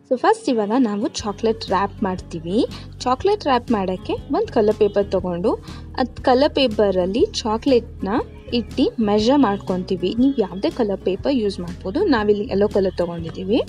so first ಇವಾಗ ನಾವು chocolate wrap ಮಾಡ್ತೀವಿ ಚಾಕ್ಲೇಟ್ ರ್ಯಾಪ್ ಮಾಡೋಕ್ಕೆ ಒಂದು ಕಲರ್ ಪೇಪರ್ ತೊಗೊಂಡು ಅದು ಕಲರ್ ಪೇಪರಲ್ಲಿ ಚಾಕ್ಲೇಟ್ನ ಇಟ್ಟು ಮೆಷರ್ ಮಾಡ್ಕೊತೀವಿ ನೀವು ಯಾವುದೇ ಕಲರ್ ಪೇಪರ್ ಯೂಸ್ ಮಾಡ್ಬೋದು ನಾವಿಲ್ಲಿ ಎಲ್ಲೋ ಕಲರ್ ತೊಗೊಂಡಿದ್ದೀವಿ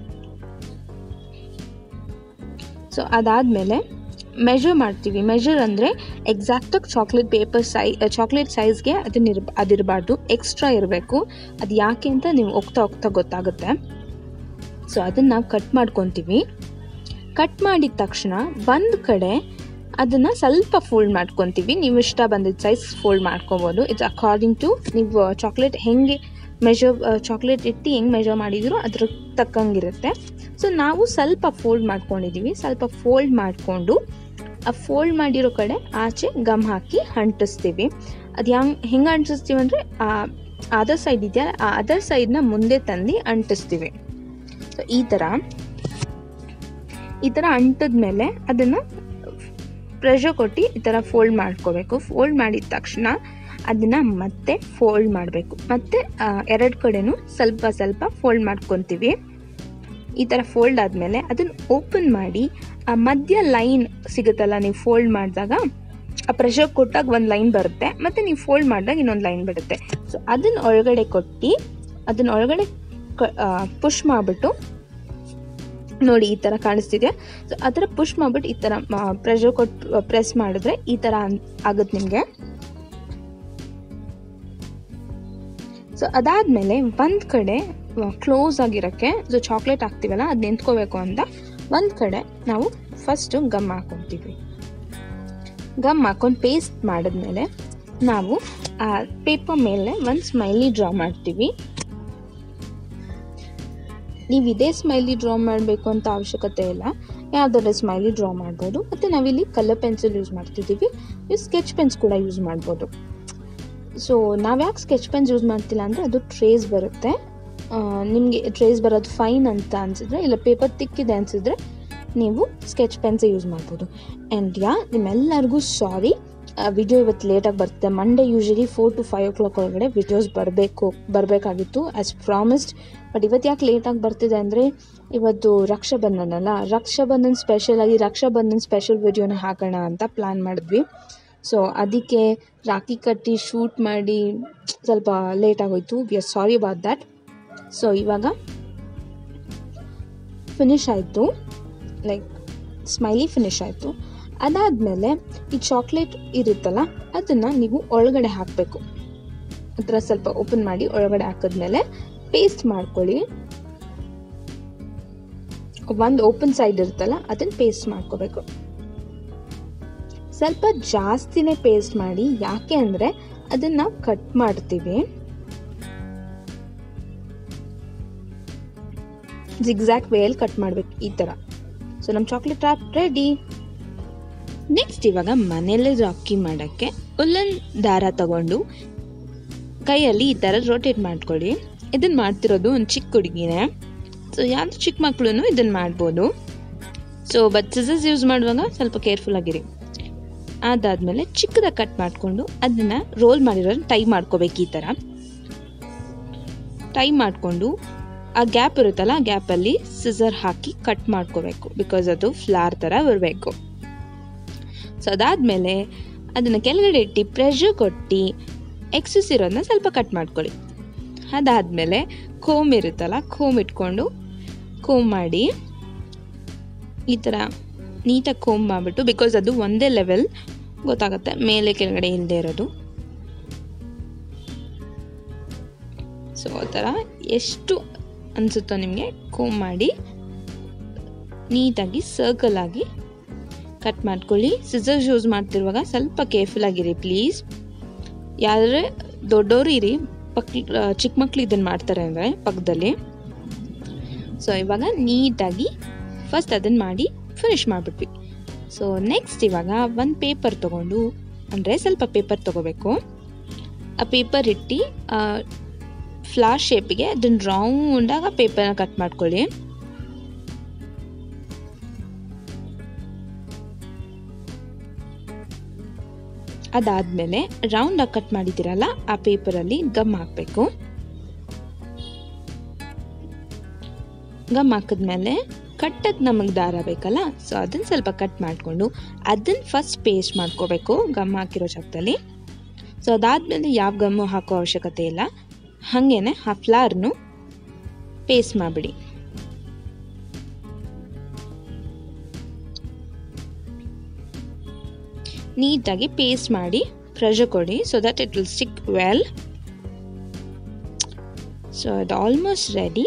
ಸೊ ಅದಾದಮೇಲೆ ಮೆಷರ್ ಮಾಡ್ತೀವಿ ಮೆಷರ್ ಅಂದರೆ ಎಕ್ಸಾಕ್ಟಾಗಿ ಚಾಕ್ಲೇಟ್ ಪೇಪರ್ ಸೈ ಚಾಕ್ಲೇಟ್ ಸೈಜ್ಗೆ ಅದನ್ನ ಇರ್ ಅದಿರಬಾರ್ದು ಎಕ್ಸ್ಟ್ರಾ ಇರಬೇಕು ಅದು ಯಾಕೆ ಅಂತ ನೀವು ಹೋಗ್ತಾ ಹೋಗ್ತಾ ಗೊತ್ತಾಗುತ್ತೆ ಸೊ ಅದನ್ನು ನಾವು ಕಟ್ ಮಾಡ್ಕೊತೀವಿ ಕಟ್ ಮಾಡಿದ ತಕ್ಷಣ ಒಂದು ಕಡೆ ಅದನ್ನು ಸ್ವಲ್ಪ ಫೋಲ್ಡ್ ಮಾಡ್ಕೊತೀವಿ ನೀವು ಇಷ್ಟ ಬಂದಿದ್ದ ಸೈಜ್ ಫೋಲ್ಡ್ ಮಾಡ್ಕೊಬೋದು ಇಟ್ಸ್ ಅಕಾರ್ಡಿಂಗ್ ಟು ನೀವು ಚಾಕ್ಲೇಟ್ ಹೆಂಗೆ ಮೆಷರ್ ಚಾಕ್ಲೇಟ್ ಇಟ್ಟು ಹೆಂಗೆ ಮೆಷರ್ ಮಾಡಿದಿರೋ ಅದ್ರ ತಕ್ಕಂಗಿರುತ್ತೆ ಸೊ ನಾವು ಸ್ವಲ್ಪ ಫೋಲ್ಡ್ ಮಾಡ್ಕೊಂಡಿದ್ದೀವಿ ಸ್ವಲ್ಪ ಫೋಲ್ಡ್ ಮಾಡಿಕೊಂಡು ಆ ಫೋಲ್ಡ್ ಮಾಡಿರೋ ಕಡೆ ಆಚೆ ಗಮ್ ಹಾಕಿ ಅಂಟಿಸ್ತೀವಿ ಅದು ಹೆಂಗೆ ಹೆಂಗೆ ಅಂಟಿಸ್ತೀವಿ ಅಂದರೆ ಅದರ್ ಸೈಡ್ ಇದೆಯಲ್ಲ ಆ ಅದರ್ ಸೈಡ್ನ ಮುಂದೆ ತಂದು ಅಂಟಿಸ್ತೀವಿ ಸೊ ಈ ಥರ ಈ ಥರ ಅಂಟಿದ್ಮೇಲೆ ಅದನ್ನು ಪ್ರೆಷರ್ ಕೊಟ್ಟು ಈ ಥರ ಫೋಲ್ಡ್ ಮಾಡ್ಕೋಬೇಕು ಫೋಲ್ಡ್ ಮಾಡಿದ ತಕ್ಷಣ ಅದನ್ನು ಮತ್ತೆ ಫೋಲ್ಡ್ ಮಾಡಬೇಕು ಮತ್ತು ಎರಡು ಕಡೆನೂ ಸ್ವಲ್ಪ ಸ್ವಲ್ಪ ಫೋಲ್ಡ್ ಮಾಡ್ಕೊತೀವಿ ಈ ಥರ ಫೋಲ್ಡ್ ಆದಮೇಲೆ ಅದನ್ನು ಓಪನ್ ಮಾಡಿ ಆ ಮಧ್ಯ ಲೈನ್ ಸಿಗುತ್ತಲ್ಲ ನೀವು ಫೋಲ್ಡ್ ಮಾಡಿದಾಗ ಆ ಪ್ರೆಷರ್ ಕೊಟ್ಟಾಗ ಒಂದು ಲೈನ್ ಬರುತ್ತೆ ಮತ್ತು ನೀವು ಫೋಲ್ಡ್ ಮಾಡಿದಾಗ ಇನ್ನೊಂದು ಲೈನ್ ಬರುತ್ತೆ ಸೊ ಅದನ್ನು ಒಳಗಡೆ ಕೊಟ್ಟು ಅದನ್ನ ಒಳಗಡೆ ಪುಷ್ ಮಾಡಿಬಿಟ್ಟು ನೋಡಿ ಈ ಥರ ಕಾಣಿಸ್ತಿದೆ ಸೊ ಆ ಥರ ಪುಷ್ ಮಾಡಿಬಿಟ್ಟು ಈ ಥರ ಪ್ರೆಷರ್ ಕೊಟ್ಟು ಪ್ರೆಸ್ ಮಾಡಿದ್ರೆ ಈ ಥರ ಆಗುತ್ತೆ ನಿಮಗೆ ಸೊ ಅದಾದಮೇಲೆ ಒಂದು ಕಡೆ ಕ್ಲೋಸ್ ಆಗಿರೋಕ್ಕೆ ಸೊ ಚಾಕ್ಲೇಟ್ ಹಾಕ್ತೀವಲ್ಲ ಅದು ನಿಂತ್ಕೋಬೇಕು ಅಂತ ಒಂದು ಕಡೆ ನಾವು ಫಸ್ಟು ಗಮ್ ಹಾಕ್ಕೊತೀವಿ ಗಮ್ ಹಾಕೊಂಡು ಪೇಸ್ಟ್ ಮಾಡಿದ್ಮೇಲೆ ನಾವು ಆ ಪೇಪರ್ ಮೇಲೆ ಒಂದು ಸ್ಮೈಲಿ ಡ್ರಾ ಮಾಡ್ತೀವಿ ನೀವು ಇದೇ ಸ್ಮೈಲಿ ಡ್ರಾ ಮಾಡಬೇಕು ಅಂತ ಅವಶ್ಯಕತೆ ಇಲ್ಲ ಯಾವುದಾದ್ರೆ ಸ್ಮೈಲಿ ಡ್ರಾ ಮಾಡ್ಬೋದು ಮತ್ತು ನಾವಿಲ್ಲಿ ಕಲರ್ ಪೆನ್ಸಿಲ್ ಯೂಸ್ ಮಾಡ್ತಿದ್ದೀವಿ ನೀವು ಸ್ಕೆಚ್ ಪೆನ್ಸ್ ಕೂಡ ಯೂಸ್ ಮಾಡ್ಬೋದು ಸೊ ನಾವು ಯಾಕೆ ಸ್ಕೆಚ್ ಪೆನ್ಸ್ ಯೂಸ್ ಮಾಡ್ತಿಲ್ಲ ಅಂದರೆ ಅದು ಟ್ರೇಸ್ ಬರುತ್ತೆ ನಿಮಗೆ ಟ್ರೇಸ್ ಬರೋದು ಫೈನ್ ಅಂತ ಅನಿಸಿದ್ರೆ ಇಲ್ಲ ಪೇಪರ್ ತಿಕ್ಕಿದೆ ಅನಿಸಿದ್ರೆ ನೀವು ಸ್ಕೆಚ್ ಪೆನ್ಸೇ ಯೂಸ್ ಮಾಡ್ಬೋದು ಆ್ಯಂಡ್ ಯಾ ನಿಮ್ಮೆಲ್ಲರಿಗೂ ಸಾರಿ ವಿಡಿಯೋ ಇವತ್ತು ಲೇಟಾಗಿ ಬರ್ತದೆ Monday usually four to five o'clock ಒಳಗಡೆ ವಿಡಿಯೋಸ್ ಬರಬೇಕು ಬರಬೇಕಾಗಿತ್ತು ಆ್ಯಸ್ ಪ್ರಾಮಿಸ್ಡ್ ಬಟ್ ಇವತ್ತು ಯಾಕೆ ಲೇಟಾಗಿ ಬರ್ತಿದೆ ಅಂದರೆ ಇವತ್ತು ರಕ್ಷಾಬಂಧನ ಅಲ್ಲ ರಕ್ಷಾಬಂಧನ್ ಸ್ಪೆಷಲಾಗಿ ರಕ್ಷಾಬಂಧನ್ ಸ್ಪೆಷಲ್ ವಿಡಿಯೋನ ಹಾಕೋಣ ಅಂತ ಪ್ಲ್ಯಾನ್ ಮಾಡಿದ್ವಿ ಸೊ ಅದಕ್ಕೆ ರಾಖಿ ಕಟ್ಟಿ ಶೂಟ್ ಮಾಡಿ ಸ್ವಲ್ಪ ಲೇಟ್ ಆಗೋಯ್ತು we are sorry about that so ಇವಾಗ ಫಿನಿಶ್ ಆಯಿತು ಲೈಕ್ ಸ್ಮೈಲಿ ಫಿನಿಶ್ ಆಯಿತು ಅದಾದಮೇಲೆ ಈ ಚಾಕ್ಲೇಟ್ ಇರುತ್ತಲ್ಲ ಅದನ್ನು ನೀವು ಒಳಗಡೆ ಹಾಕಬೇಕು ಅದರ ಸ್ವಲ್ಪ ಓಪನ್ ಮಾಡಿ ಒಳಗಡೆ ಹಾಕಿದ್ಮೇಲೆ ಪೇಸ್ಟ್ ಮಾಡ್ಕೊಳ್ಳಿ ಒಂದು ಓಪನ್ ಸೈಡ್ ಇರುತ್ತಲ್ಲ ಅದನ್ನು ಪೇಸ್ಟ್ ಮಾಡ್ಕೋಬೇಕು ಸ್ವಲ್ಪ ಜಾಸ್ತಿನೇ ಪೇಸ್ಟ್ ಮಾಡಿ ಯಾಕೆ ಅಂದರೆ ಅದನ್ನು ನಾವು ಕಟ್ ಮಾಡ್ತೀವಿ ಜಿಗ್ಸಾಕ್ ವೇಲ್ ಕಟ್ ಮಾಡ್ಬೇಕು ಈ ಥರ ಸೊ ನಮ್ಮ ಚಾಕ್ಲೇಟ್ ರ್ಯಾಪ್ ರೆಡಿ ನೆಕ್ಸ್ಟ್ ಇವಾಗ ಮನೆಯಲ್ಲೇ ರಾಕಿ ಮಾಡೋಕ್ಕೆ ಉಲ್ಲನ್ ದಾರ ತಗೊಂಡು ಕೈಯಲ್ಲಿ ಈ ಥರ ರೊಟೇಟ್ ಮಾಡ್ಕೊಳ್ಳಿ ಇದನ್ನು ಮಾಡ್ತಿರೋದು ಒಂದು ಚಿಕ್ಕ ಹುಡುಗಿನೇ ಸೊ ಯಾವ್ದು ಚಿಕ್ಕ ಮಕ್ಕಳು ಇದನ್ನು ಮಾಡ್ಬೋದು ಸೊ ಬಟ್ ಸಿಸರ್ಸ್ ಯೂಸ್ ಮಾಡುವಾಗ ಸ್ವಲ್ಪ ಕೇರ್ಫುಲ್ ಆಗಿರಿ ಅದಾದಮೇಲೆ ಚಿಕ್ಕದಾಗಿ ಕಟ್ ಮಾಡಿಕೊಂಡು ಅದನ್ನು ರೋಲ್ ಮಾಡಿರೋದನ್ನ ಟೈ ಮಾಡ್ಕೋಬೇಕು ಈ ಥರ ಟೈ ಮಾಡಿಕೊಂಡು ಆ ಗ್ಯಾಪ್ ಇರುತ್ತಲ್ಲ ಆ ಗ್ಯಾಪಲ್ಲಿ ಸಿಸರ್ ಹಾಕಿ ಕಟ್ ಮಾಡ್ಕೋಬೇಕು ಬಿಕಾಸ್ ಅದು ಫ್ಲಾರ್ ಥರ ಬರಬೇಕು ಸೊ ಅದಾದಮೇಲೆ ಅದನ್ನು ಕೆಳಗಡೆ ಇಟ್ಟು ಪ್ರೆಷರ್ ಕೊಟ್ಟು ಎಕ್ಸಸ್ ಇರೋದನ್ನ ಸ್ವಲ್ಪ ಕಟ್ ಮಾಡ್ಕೊಳ್ಳಿ ಅದಾದಮೇಲೆ ಕೋಮ್ ಇರುತ್ತಲ್ಲ ಕೋಮ್ ಇಟ್ಕೊಂಡು ಕೋಮ್ ಮಾಡಿ ಈ ಥರ ನೀಟಾಗಿ ಕೋಮ್ ಮಾಡಿಬಿಟ್ಟು ಬಿಕಾಸ್ ಅದು ಒಂದೇ ಲೆವೆಲ್ ಗೊತ್ತಾಗುತ್ತೆ ಮೇಲೆ ಕೆಳಗಡೆ ಇಲ್ಲದೆ ಇರೋದು ಸೊ ಆ ಥರ ಎಷ್ಟು ಅನಿಸುತ್ತೋ ನಿಮಗೆ ಕೋಮ್ ಮಾಡಿ ನೀಟಾಗಿ ಸರ್ಕಲ್ ಆಗಿ ಕಟ್ ಮಾಡ್ಕೊಳ್ಳಿ ಸಿಸರ್ಸ್ ಯೂಸ್ ಮಾಡ್ತಿರುವಾಗ ಸ್ವಲ್ಪ ಕೇರ್ಫುಲ್ ಆಗಿರಿ ಪ್ಲೀಸ್ ಯಾರೇ ದೊಡ್ಡವರು ಇರಿ ಪಕ್ ಚಿಕ್ಕ ಮಕ್ಳು ಇದನ್ನು ಮಾಡ್ತಾರೆ ಅಂದರೆ ಪಕ್ಕದಲ್ಲಿ ಸೊ ಇವಾಗ ನೀಟಾಗಿ ಫಸ್ಟ್ ಅದನ್ನು ಮಾಡಿ ಫಿನಿಶ್ ಮಾಡಿಬಿಟ್ವಿ ಸೊ ನೆಕ್ಸ್ಟ್ ಇವಾಗ ಒಂದು ಪೇಪರ್ ತೊಗೊಂಡು ಅಂದರೆ ಸ್ವಲ್ಪ ಪೇಪರ್ ತೊಗೋಬೇಕು ಆ ಪೇಪರ್ ಇಟ್ಟು ಫ್ಲಾರ್ ಶೇಪಿಗೆ ಅದನ್ನು ರೌಂಡಾಗ ಪೇಪರ್ನ ಕಟ್ ಮಾಡ್ಕೊಳ್ಳಿ ಅದಾದಮೇಲೆ ರೌಂಡಾಗಿ ಕಟ್ ಮಾಡಿದ್ದೀರಲ್ಲ ಆ ಪೇಪರಲ್ಲಿ ಗಮ್ ಹಾಕಬೇಕು ಗಮ್ ಹಾಕಿದ್ಮೇಲೆ ಕಟ್ಟಕ್ಕೆ ನಮಗೆ ದಾರ ಬೇಕಲ್ಲ ಸೊ ಅದನ್ನು ಸ್ವಲ್ಪ ಕಟ್ ಮಾಡಿಕೊಂಡು ಅದನ್ನು ಫಸ್ಟ್ ಪೇಸ್ಟ್ ಮಾಡ್ಕೋಬೇಕು ಗಮ್ ಹಾಕಿರೋ ಜಾಗದಲ್ಲಿ ಸೊ ಅದಾದಮೇಲೆ ಯಾವ ಗಮ್ಮು ಹಾಕೋ ಅವಶ್ಯಕತೆ ಇಲ್ಲ ಹಾಗೇನೆ ಆ ಫ್ಲಾರ್ನು ಪೇಸ್ಟ್ ಮಾಡಿಬಿಡಿ ನೀಟಾಗಿ ಪೇಸ್ಟ್ ಮಾಡಿ ಪ್ರೆಷರ್ ಕೊಡಿ so that it will stick well so ಅದು ಆಲ್ಮೋಸ್ಟ್ ರೆಡಿ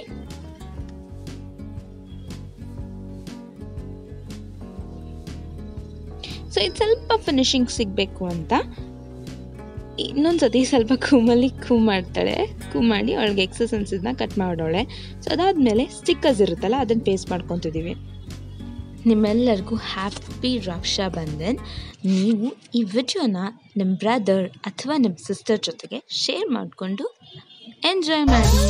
ಸೊ ಇದು ಸ್ವಲ್ಪ ಫಿನಿಶಿಂಗ್ ಸಿಗಬೇಕು ಅಂತ ಇನ್ನೊಂದ್ಸತಿ ಸ್ವಲ್ಪ ಕೂಮಲ್ಲಿ ಕೂ ಮಾಡ್ತಾಳೆ ಕೂ ಮಾಡಿ ಅವಳಿಗೆ ಎಕ್ಸಸೈಸಸ್ನ ಕಟ್ ಮಾಡೋಳೆ ಸೊ ಅದಾದಮೇಲೆ ಸ್ಟಿಕ್ಕರ್ಸ್ ಇರುತ್ತಲ್ಲ ಅದನ್ನು ಪೇಸ್ಟ್ ಮಾಡ್ಕೊತಿದ್ದೀವಿ ನಿಮ್ಮೆಲ್ಲರಿಗೂ ಹ್ಯಾಪಿ ರಕ್ಷಾ ಬಂಧನ್ ನೀವು ಈ ವಿಡಿಯೋನ ನಿಮ್ಮ ಬ್ರದರ್ ಅಥವಾ ನಿಮ್ಮ ಸಿಸ್ಟರ್ ಜೊತೆಗೆ ಶೇರ್ ಮಾಡಿಕೊಂಡು ಎಂಜಾಯ್ ಮಾಡಿ